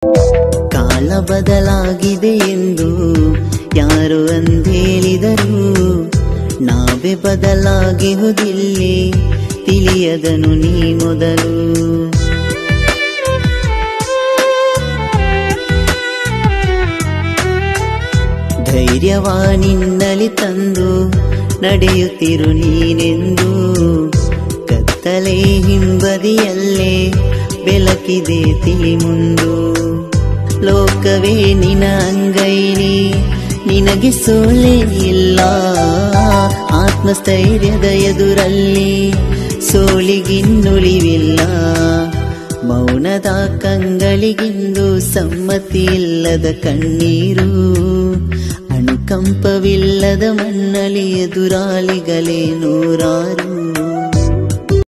ಕಾಲ ಬದಲಾಗಿದೆ ಎಂದು ಯಾರು ಅಂದೇಳಿದರು ನಾವೇ ಬದಲಾಗಿಹುದಿಲ್ಲಿ ತಿಳಿಯದನು ನೀ ಮೊದಲು ಧೈರ್ಯವಾನಿನ್ನಲಿ ತಂದು ನಡೆಯುತ್ತಿರು ನೀನೆಂದು ಕತ್ತಲೆ ಹಿಂಬದಿಯಲ್ಲೇ ಬೆಳಕಿದೆ ತಿಳಿ ಮುಂದು ಲೋಕವೇ ನಿನ ಅಂಗೈಲಿ ನಿನಗೆ ಸೋಲೆ ಇಲ್ಲ ಆತ್ಮಸ್ಥೈರ್ಯದ ಎದುರಲ್ಲಿ ಸೋಲಿಗಿನ್ನುಳಿವಿಲ್ಲ ಮೌನದ ಕಂಗಳಿಗಿಂದು ಸಮ್ಮತಿ ಇಲ್ಲದ ಕಣ್ಣೀರು ಅನುಕಂಪವಿಲ್ಲದ ಮಣ್ಣಲಿ ಎದುರಾಳಿಗಳೇ ನೂರಾರು